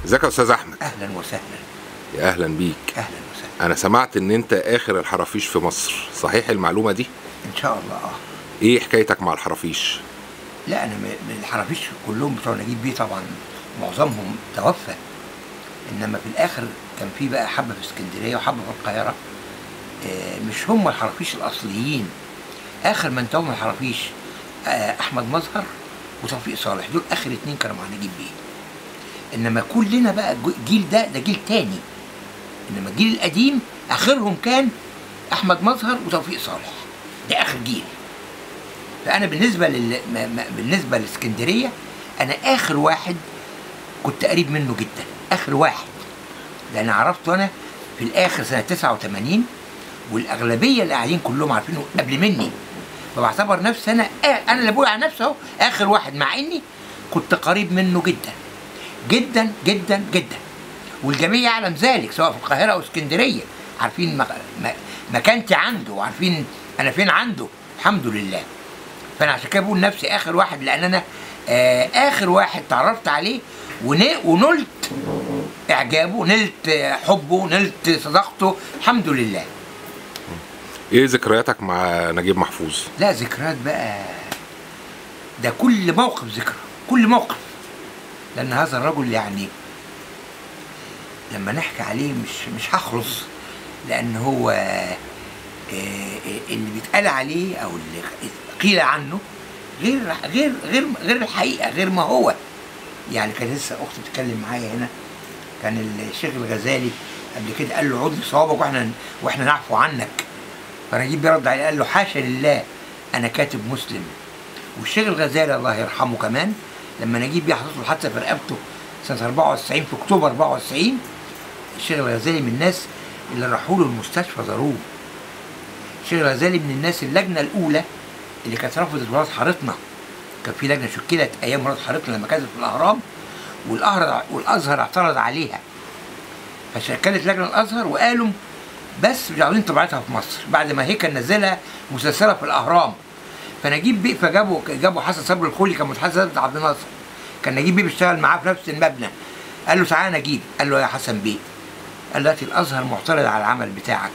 ازيك يا استاذ احمد اهلا وسهلا يا اهلا بيك اهلا وسهلا انا سمعت ان انت اخر الحرافيش في مصر صحيح المعلومه دي ان شاء الله اه ايه حكايتك مع الحرافيش لا انا م- من الحرافيش كلهم بتوع نجيب بيه طبعا معظمهم توفى انما في الاخر كان في بقى حبه في اسكندريه وحبه في القاهره آه، مش هم الحرافيش الاصليين اخر من توهم الحرافيش آه، احمد مظهر وتوفيق صالح دول اخر اتنين كانوا مع نجيب بيه انما كلنا بقى جو- الجيل ده ده جيل تاني انما الجيل القديم اخرهم كان احمد مظهر وتوفيق صالح ده اخر جيل فانا بالنسبه لل... ما... ما... بالنسبه لاسكندريه انا اخر واحد كنت قريب منه جدا اخر واحد لان عرفته انا في الاخر سنه 89 والاغلبيه اللي قاعدين كلهم عارفينه قبل مني فبعتبر نفسي انا انا اللي بقول على نفسي اهو اخر واحد مع اني كنت قريب منه جدا جدا جدا جدا والجميع يعلم ذلك سواء في القاهره او اسكندريه عارفين مك... م- مكانتي عنده وعارفين انا فين عنده الحمد لله فانا عشان كده بقول نفسي اخر واحد لان انا آه اخر واحد تعرفت عليه ون- ونلت اعجابه نلت آه، حبه نلت صداقته الحمد لله ايه ذكرياتك مع نجيب محفوظ لا ذكريات بقى ده كل موقف ذكرى كل موقف لان هذا الرجل يعني لما نحكي عليه مش مش هخلص لان هو آه، آه، اللي بيتقال عليه او اللي قيل عنه غير غير غير غير الحقيقه غير ما هو يعني كان لسه اختي بتتكلم معايا هنا كان الشيخ الغزالي قبل كده قال له عد صوابك واحنا واحنا نعفو عنك فنجيب بيرد عليه قال له حاشا لله انا كاتب مسلم والشيخ الغزالي الله يرحمه كمان لما نجيب بيه حصلت له حادثه في رقبته سنه 94 في اكتوبر 94 الشيخ الغزالي من الناس اللي راحوا له المستشفى زاروه الشيخ الغزالي من الناس اللجنه الاولى اللي كانت رفضت مراد حارتنا كان في لجنه شكلت ايام مراد حارتنا لما كانت في الاهرام والأهر والازهر اعترض عليها فشكلت لجنه الازهر وقالوا بس مش عاوزين طبيعتها في مصر بعد ما هيكل نزلها مسلسله في الاهرام فنجيب بيه فجابوا جابوا حسن صبري الخولي كان متحدث بتاع عبد الناصر كان نجيب بيه بيشتغل معاه في نفس المبنى قال له تعالى نجيب قال له يا حسن بيه قال له دلوقتي الازهر معترض على العمل بتاعك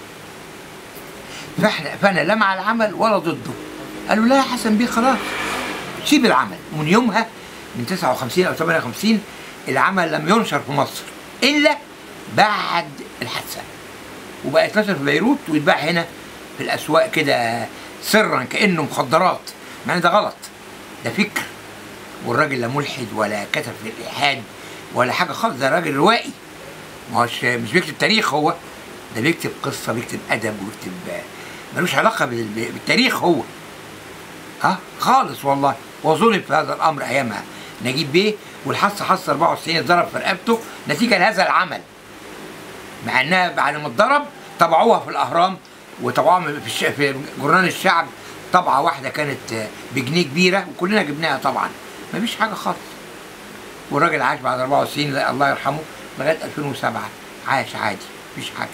فاحنا فانا لا مع العمل ولا ضده قال له لا يا حسن بيه خلاص سيب العمل ومن يومها من 59 او 58 العمل لم ينشر في مصر الا بعد الحادثه وبقى يتنشر في بيروت ويتباع هنا في الاسواق كده سرا كانه مخدرات مع ان ده غلط ده فكر والراجل لا ملحد ولا كتب في الالحاد ولا حاجه خالص ده راجل روائي ما هوش مش بيكتب تاريخ هو ده بيكتب قصه بيكتب ادب ويكتب ملوش علاقه بال- بالتاريخ هو ها خالص والله وظلم في هذا الامر ايامها نجيب بيه والحصه حصه 94 اتضرب في رقبته نتيجه لهذا العمل مع انها بعد ما اتضرب طبعوها في الاهرام وطبعوها في, الش... في جرنان الشعب طبعه واحده كانت آه، بجنيه كبيره وكلنا جبناها طبعا مفيش حاجه خالص والراجل عاش بعد 94 لا الله يرحمه لغايه 2007 عاش عادي مفيش حاجه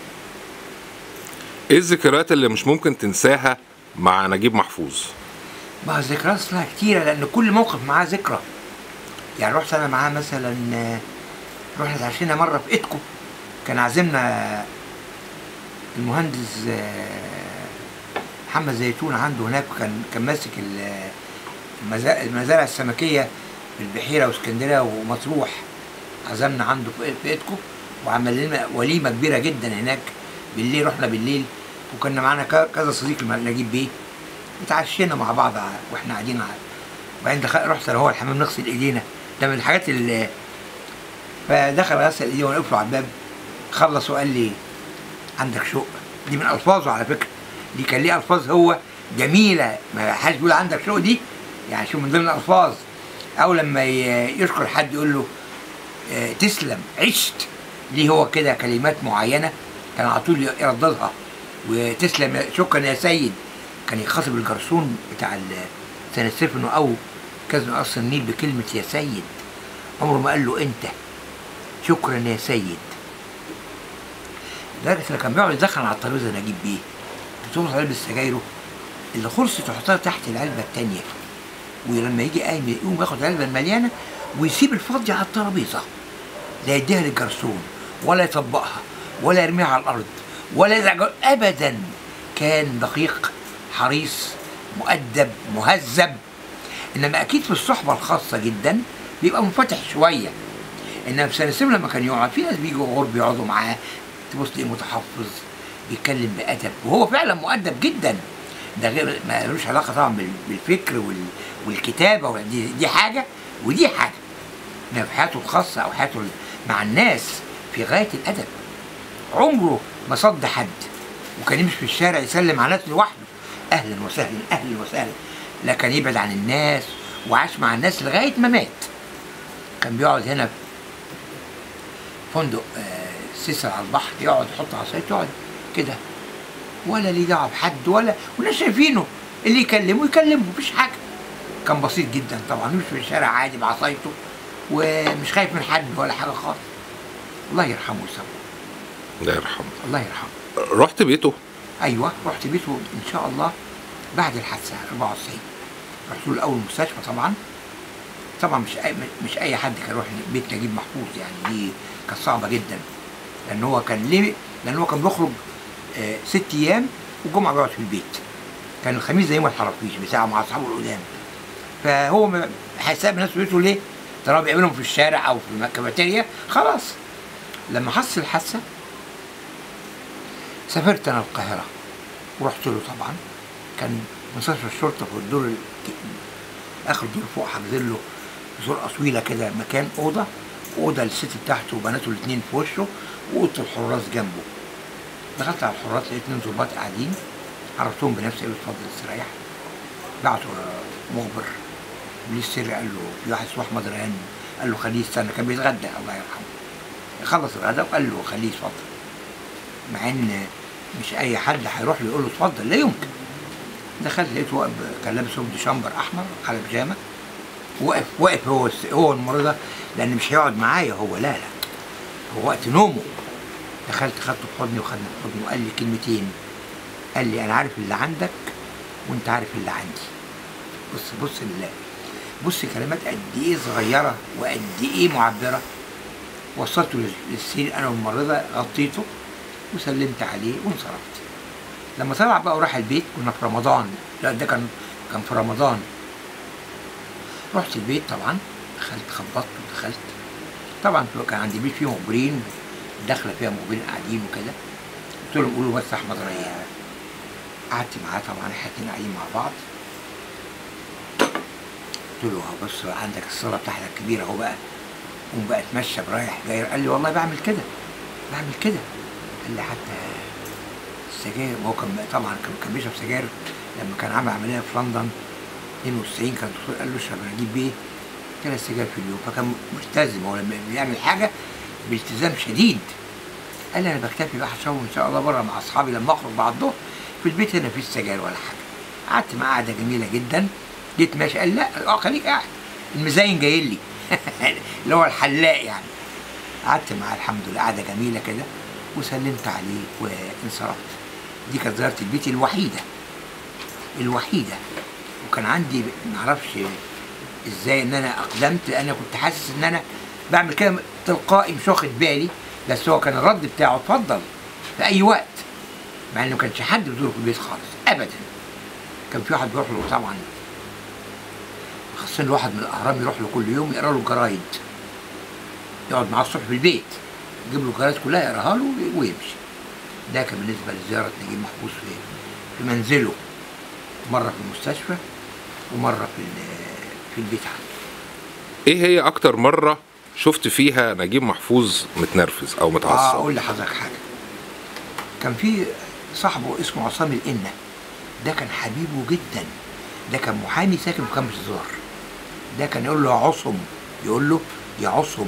ايه الذكريات اللي مش ممكن تنساها مع نجيب محفوظ ما الذكريات اصلها كتيرة لأن كل موقف معاه ذكرى يعني رحت أنا معاه مثلا آه، رحنا اتعشينا مرة في إيدكو كان عازمنا المهندس آه، محمد زيتون عنده هناك وكان كان ماسك ال- المزا- المزارع السمكية في البحيرة واسكندرية ومطروح عزمنا عنده في في إيدكو وعمل لنا وليمة كبيرة جدا هناك بالليل رحنا بالليل وكنا معانا ك- كذا صديق نجيب بيه اتعشينا مع بعض ع- واحنا قاعدين ع- وبعدين دخل رحت انا هو الحمام نغسل ايدينا ده من الحاجات اللي فدخل غسل ايديه وانا واقف له على الباب خلص وقال لي عندك شوق دي من الفاظه على فكره دي كان ليه الفاظ هو جميله ما حدش بيقول عندك شوق دي يعني شو من ضمن الالفاظ او لما ي- يشكر حد يقول له آه، تسلم عشت ليه هو كده كلمات معينه كان على طول يرددها وتسلم يا- شكرا يا سيد كان يخاطب الجرسون بتاع ال- سنة سيفنو أو كازن قصر النيل بكلمة يا سيد عمره ما قال له أنت شكرا يا سيد لدرجة إنه كان بيقعد يدخن على الترابيزة نجيب بيه بتوصل علبة سجايره اللي خلصت تحطها تحت العلبة التانية ولما يجي قايم يقوم ياخد العلبة المليانة ويسيب الفاضية على الترابيزة لا يديها للجرسون ولا يطبقها ولا يرميها على الارض ولا يزعج ابدا كان دقيق حريص مؤدب مهذب انما اكيد في الصحبه الخاصه جدا بيبقى منفتح شويه انما في سنه لما كان يقعد في ناس بيجوا غرب يقعدوا معاه تبص تلاقيه متحفظ بيتكلم بادب وهو فعلا مؤدب جدا ده غير ما لوش علاقه طبعا بال- بالفكر وال- والكتابه وال- دي, دي حاجه ودي حاجه انما في حياته الخاصه او حياته مع الناس في غايه الادب عمره ما صد حد وكان يمشي في الشارع يسلم على ناس لوحده اهلا وسهلا اهلا وسهلا لا كان يبعد عن الناس وعاش مع الناس لغايه ما مات كان بيقعد هنا في فندق آه، سيسر على البحر يقعد يحط عصايته يقعد كده ولا ليه دعوه بحد ولا والناس شايفينه اللي يكلمه يكلمه مفيش حاجه كان بسيط جدا طبعا مش في الشارع عادي بعصايته ومش خايف من حد ولا حاجه خالص الله يرحمه ويسامحه الله يرحمه الله يرحمه رحت بيته ايوه رحت بيته ان شاء الله بعد الحادثه 94 رحت له الاول مستشفى طبعا طبعا مش أي مش اي حد كان يروح بيت نجيب محفوظ يعني دي كانت صعبه جدا لان هو كان ليه لان هو كان بيخرج آه ست ايام والجمعه بيقعد في البيت كان الخميس ده يوم الحرافيش بتاعه مع اصحابه القدام فهو ما- هيساب الناس في بيته ليه؟ طالما بيقابلهم في الشارع او في الكافيتيريا خلاص لما حس الحادثه سافرت انا القاهره ورحت له طبعا كان مستشفى الشرطه في الدور ال- اخر دور فوق حاجزين له في زرقه طويله كده مكان اوضه اوضه للست بتاعته وبناته الاثنين في وشه واوضه الحراس جنبه دخلت على الحراس لقيت اتنين ظباط قاعدين عرفتهم بنفسي قالوا اتفضل استريح بعتوا مخبر بوليس سري قال له في واحد اسمه احمد ريان قال له خليه يستنى كان بيتغدى الله يرحمه خلص الغداء وقال له خليه يتفضل مع ان مش اي حد هيروح له يقول له اتفضل لا يمكن دخلت لقيته واقف كان لابس هودي شامبر احمر على بيجامه واقف واقف هو الس- هو الممرضه لان مش هيقعد معايا هو لا لا هو وقت نومه دخلت خدته في حضني وخدني في حضني وقال لي كلمتين قال لي انا عارف اللي عندك وانت عارف اللي عندي بص بص ال- بص كلمات قد ايه صغيره وقد ايه معبره وصلته لل- للسرير انا والممرضه غطيته وسلمت عليه وانصرفت لما طلع بقى وراح البيت كنا في رمضان لا ده كان كان في رمضان رحت البيت طبعا دخلت خبطت ودخلت طبعا كان عندي بيت فيه مخبرين داخله فيها مخبرين قاعدين وكده قلت لهم قولوا بس احمد ريان قعدت معاه طبعا احنا الاتنين قاعدين مع بعض قلت له اهو بص بقى عندك الصاله بتاعتك كبيره اهو بقى قوم بقى اتمشى برايح جاي قال لي والله بعمل كده بعمل كده قال لي حتى السجاير هو كان طبعا كان كان بيشرب سجاير لما كان عامل عمليه في لندن 92 كان الدكتور قال له اشرب انا اجيب بيه ثلاث سجاير في اليوم فكان ملتزم هو لما بيعمل حاجه بالتزام شديد قال لي انا بكتفي بقى هشربهم ان شاء الله بره مع اصحابي لما اخرج بعد الظهر في البيت هنا مفيش سجاير ولا حاجه قعدت معاه قعده جميله جدا جيت ماشي قال لا اه خليك قاعد المزاين جاي لي اللي هو الحلاق يعني قعدت معاه الحمد لله قعده جميله كده وسلمت عليه وانصرفت دي كانت زياره البيت الوحيده الوحيده وكان عندي معرفش ازاي ان انا اقدمت لان انا كنت حاسس ان انا بعمل كده تلقائي مش واخد بالي بس هو كان الرد بتاعه اتفضل في اي وقت مع انه ما كانش حد بيزوره في البيت خالص ابدا كان في واحد بيروح له طبعا خاصين له واحد من الاهرام يروح له كل يوم يقرا له الجرايد يقعد معاه الصبح في البيت يجيب له الجرايد كلها يقراها له ويمشي ده كان بالنسبه لزياره نجيب محفوظ في في منزله مره في المستشفى ومره في ال- في البيت عنده ايه هي اكتر مرة شفت فيها نجيب محفوظ متنرفز او اه متعصب اقول لحضرتك حاجه كان في صاحبه اسمه عصام الإنة ده كان حبيبه جدا ده كان محامي ساكن في كامب الزهر ده كان يقول له يا عصم يقول له يا عصم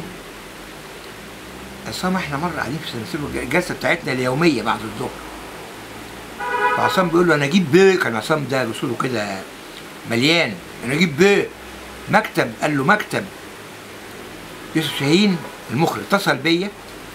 عصام احنا مره قاعدين في سنسيرو الجلسه بتاعتنا اليوميه بعد الظهر فعصام بيقول له انا اجيب بيه كان عصام ده بصوله كده مليان انا اجيب بيه مكتب قال له مكتب يوسف شاهين المخرج اتصل بيا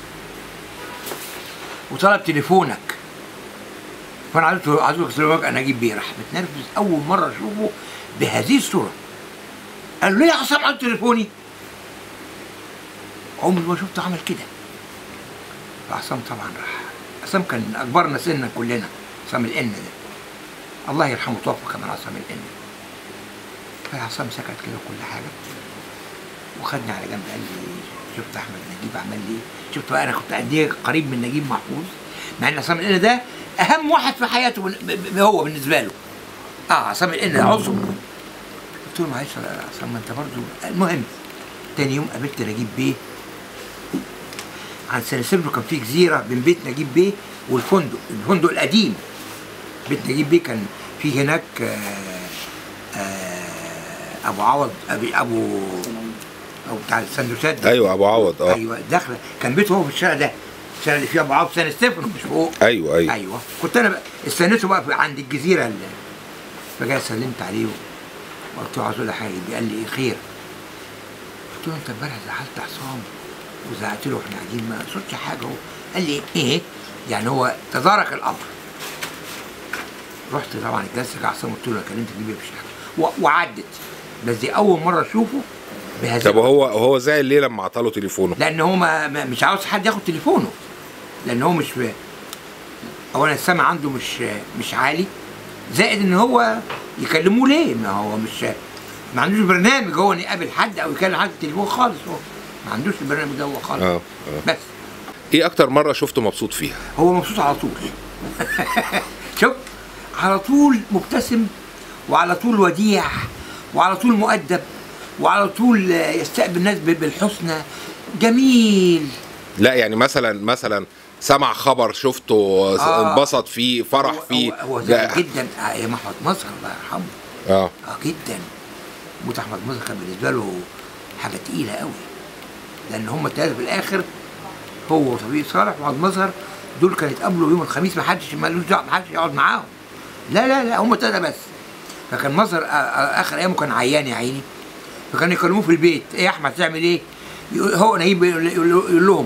وطلب تليفونك فانا عايز عايز تليفونك انا اجيب بيه راح متنرفز اول مره اشوفه بهذه الصوره قال له ليه يا عصام عايز تليفوني عمري ما شفته عمل كده فعصام طبعا راح عصام كان اكبرنا سنا كلنا عصام الان ده الله يرحمه توفى كمان عصام الان فعصام سكت كده وكل حاجه وخدني على جنب قال لي شفت احمد نجيب عمل لي إيه؟ شفت بقى انا كنت قد ايه قريب من نجيب محفوظ مع ان عصام الان ده اهم واحد في حياته بن- ب- ب- هو بالنسبه له اه عصام الان ده عظم قلت له معلش يا عصام ما انت برضه المهم تاني يوم قابلت نجيب بيه عن سان سيبرو كان في جزيره بين بيت نجيب بيه والفندق الفندق القديم بيت نجيب بيه كان في هناك آه آه ابو عوض ابي ابو او بتاع السندوتشات ده ايوه ابو عوض اه ايوه داخله كان بيته هو في الشارع ده الشارع اللي فيه ابو عوض سان ستيفانو مش فوق ايوه ايوه ايوه كنت انا بقى استنيته بقى في- عند الجزيره اللي فجاء سلمت عليه وقلت له عاوز اقول لك حاجه قال لي ايه خير قلت له انت امبارح زعلت عصام وزعقت له واحنا قاعدين ما صوتش حاجه هو قال لي ايه يعني هو تدارك الامر رحت طبعا الجلسه جه عصام قلت له انا كلمت جيبي مفيش حاجه و- وعدت بس دي اول مره اشوفه بهذا طب هو هو زعل ليه لما عطاله تليفونه لان هو ما ما- مش عاوز حد ياخد تليفونه لان هو مش اولا السمع عنده مش مش عالي زائد ان هو يكلموه ليه ما هو مش ما عندوش برنامج هو ان يقابل حد او يكلم حد تليفون خالص هو ما عندوش البرنامج ده هو خالص اه اه بس ايه اكتر مره شفته مبسوط فيها هو مبسوط على طول شوف على طول مبتسم وعلى طول وديع وعلى طول مؤدب وعلى طول آه، يستقبل الناس ب- بالحسنى جميل لا يعني مثلا مثلا سمع خبر شفته آه. انبسط فيه فرح هو- فيه هو, هو ده- زي جدا آه، يا محمد مظهر الله يرحمه اه اه جدا موت احمد مظهر كان بالنسبه له حاجه تقيله قوي لان هم الثلاثه في الاخر هو وطبيب صالح وعبد مظهر دول كانوا يتقابلوا يوم الخميس ما حدش مالوش دعوه ما حدش يقعد معاهم لا لا لا هم ثلاثه بس فكان مظهر آه، آه، اخر ايامه كان عيان يا عيني فكانوا يكلموه في البيت ايه يا احمد تعمل ايه؟ يقول- هو نجيب يقول يقول لهم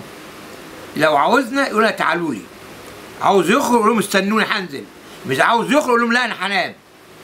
لو عاوزنا يقول لنا تعالوا لي عاوز يخرج يقول لهم استنوني هنزل مش عاوز يخرج يقول لهم لا انا هنام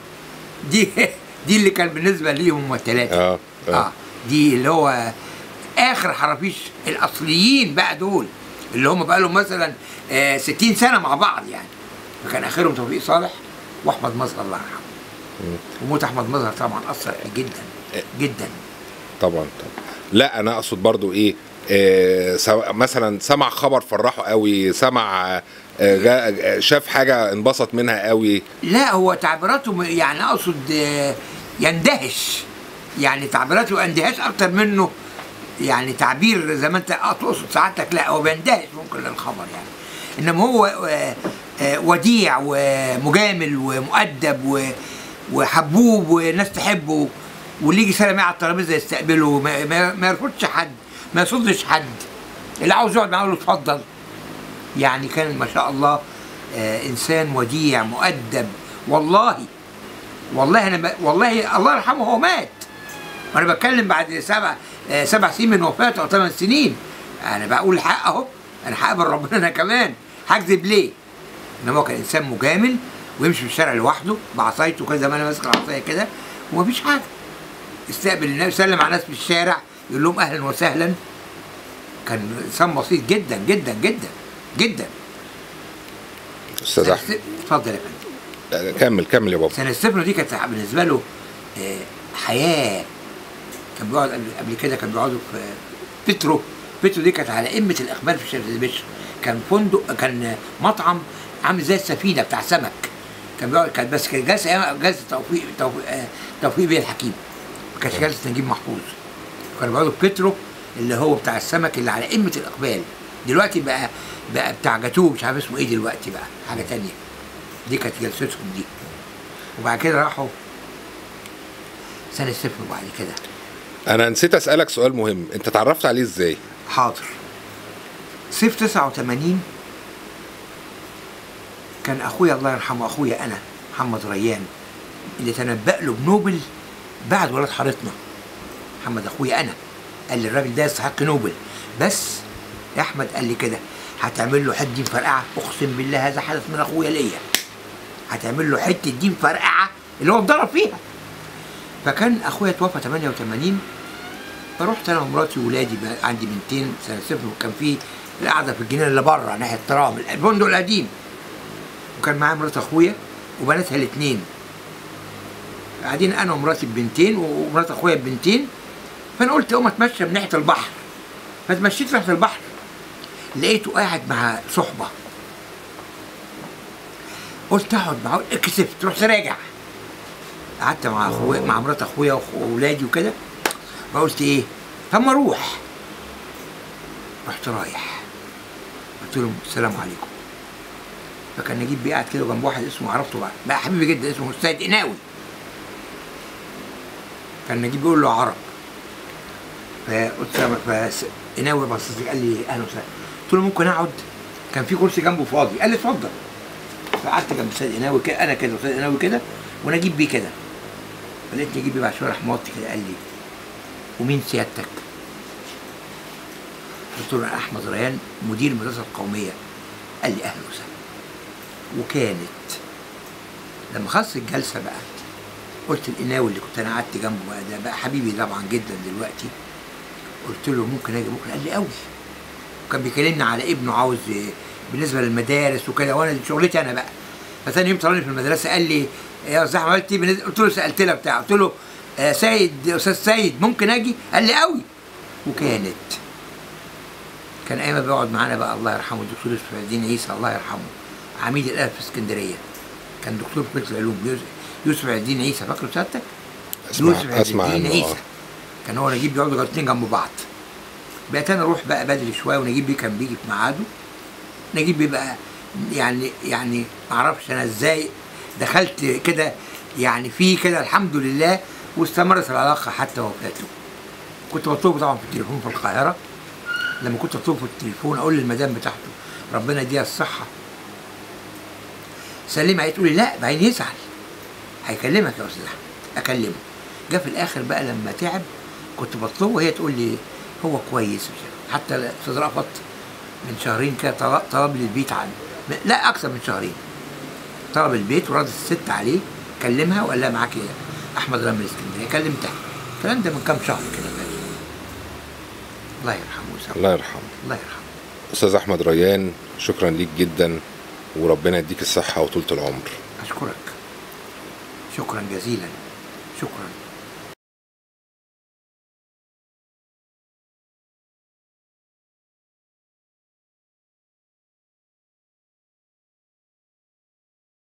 دي دي اللي كان بالنسبه ليهم هم الثلاثه اه اه اه دي اللي هو اخر حرافيش الاصليين بقى دول اللي هم بقى لهم مثلا آه 60 سنه مع بعض يعني فكان اخرهم توفيق صالح واحمد مظهر الله يرحمه وموت احمد مظهر طبعا اثر فيه جدا جدا طبعا طبعا لا انا اقصد برضو ايه آه سو- مثلا سمع خبر فرحه قوي سمع آه جا- شاف حاجه انبسط منها قوي لا هو تعبيراته م- يعني اقصد آه، يندهش يعني تعبيراته اندهاش اكتر منه يعني تعبير زي ما انت آه تقصد سعادتك لا هو بيندهش ممكن للخبر يعني انما هو آه، آه، وديع ومجامل ومؤدب و- وحبوب والناس تحبه واللي يجي سلام على الترابيزه يستقبله ما, ما, ما يرفضش حد ما يصدش حد اللي عاوز يقعد معاه يقول له اتفضل يعني كان ما شاء الله آه انسان وديع مؤدب والله والله انا ب... والله الله يرحمه هو مات وانا بتكلم بعد سبع آه سبع سنين من وفاته او ثمان سنين انا بقول الحق اهو انا هقابل ربنا انا كمان هكذب ليه؟ انما هو كان انسان مجامل ويمشي في الشارع لوحده بعصايته كده زي ما انا ماسك العصايه كده ومفيش حاجه استقبل الناس يسلم على الناس في الشارع يقول لهم اهلا وسهلا كان انسان بسيط جدا جدا جدا جدا استاذ احمد اتفضل يا فندم آه، كمل كمل يا بابا سنة الصفر دي كانت بالنسبة له آه، حياة كان بيقعد قبل, قبل كده كان بيقعدوا في بترو بترو دي كانت على قمة الإقبال في شارع بشر كان فندق كان مطعم عامل زي السفينة بتاع سمك كان بيقعد كان بس كان جلسة أيام جلسة توفيق توفيق, آه، توفيق بيه الحكيم ما كانش جلسة نجيب محفوظ كانوا بيقعدوا في بترو اللي هو بتاع السمك اللي على قمة الإقبال دلوقتي بقى بقى بتاع جاتوه مش عارف اسمه ايه دلوقتي بقى حاجة تانية دي كانت جلستهم دي وبعد كده راحوا سنة صفر وبعد كده انا نسيت اسالك سؤال مهم انت اتعرفت عليه ازاي حاضر صيف 89 كان اخويا الله يرحمه اخويا انا محمد ريان اللي تنبأ له بنوبل بعد ولاد حارتنا محمد اخويا انا قال لي الراجل ده يستحق نوبل بس يا احمد قال لي كده هتعمل له حته دين فرقعه اقسم بالله هذا حدث من اخويا ليا هتعمل له حته دين فرقعه اللي هو اتضرب فيها فكان اخويا توفى 88 فرحت انا ومراتي وولادي بقى عندي بنتين سنه صفر وكان في القعده في الجنينه اللي بره ناحيه ترام الفندق القديم وكان معايا مرات اخويا وبناتها الاثنين قاعدين انا ومراتي ببنتين ومرات اخويا ببنتين فانا قلت اقوم اتمشى من ناحيه البحر فتمشيت ناحيه البحر لقيته قاعد مع صحبه قلت اقعد معاه كسفت رحت راجع قعدت مع اخويا مع مرات اخويا وأخ- واولادي وكده فقلت ايه طب ما اروح رحت رايح قلت لهم السلام عليكم فكان نجيب بيه قاعد كده جنب واحد اسمه عرفته بقى بقى حبيبي جدا اسمه السيد قناوي كان نجيب بيقول له عرب فقلت له فس- قناوي بص لي قال لي اهلا وسهلا قلت له ممكن اقعد كان في كرسي جنبه فاضي قال لي اتفضل فقعدت جنب السيد قناوي كده انا كده والسيد قناوي كده ونجيب بيه كده فلقيت نجيب بيه بعد شويه راح موطي كده قال لي ومين سيادتك؟ قلت له انا احمد ريان مدير المدرسه القوميه قال لي اهلا وسهلا وكانت لما خلص الجلسه بقى قلت القناوي اللي كنت انا قعدت جنبه بقى ده بقى حبيبي طبعا جدا دلوقتي قلت له ممكن اجي بكره قال لي قوي وكان بيكلمني على ابنه عاوز إيه بالنسبه للمدارس وكده وانا دي شغلتي انا بقى فثاني يوم طلعني في المدرسه قال لي يا استاذ احمد عملت ايه بالنسبة- قلت له سالت له بتاع قلت له يا سيد يا استاذ سيد ممكن اجي قال لي قوي وكانت كان ايما بيقعد معانا بقى الله يرحمه الدكتور يوسف الدين عيسى الله يرحمه عميد الادب في اسكندريه كان دكتور في كليه العلوم يوسف- يوسف الدين عيسى فاكره سيادتك؟ اسمع يوسف اسمع الدين عنه عيسى آه. كان هو نجيب بيقعدوا الاثنين جنب بعض بقيت انا اروح بقى بدري شويه ونجيب بيه كان بيجي في ميعاده نجيب بيه بقى يعني يعني ما اعرفش انا ازاي دخلت كده يعني فيه كده الحمد لله واستمرت العلاقه حتى وفاته كنت بطلبه طبعا في التليفون في القاهره لما كنت اطلبه في التليفون اقول للمدام بتاعته ربنا يديها الصحه سلمها هي تقول لي لا بعدين يزعل هيكلمك يا استاذ احمد اكلمه جه في الاخر بقى لما تعب كنت بطلبه وهي تقول لي هو كويس مش عارف. حتى الاستاذ رأفت من شهرين كده طلب, طلب لي البيت عنه لا اكثر من شهرين طلب البيت ورد الست عليه كلمها وقال لها معاك إيه؟ احمد رامي الاسكندريه كلمتها الكلام ده من كام شهر كده فات الله يرحمه ويسامحه الله يرحمه الله يرحمه استاذ احمد ريان شكرا ليك جدا وربنا يديك الصحه وطولة العمر اشكرك شكرا جزيلا شكرا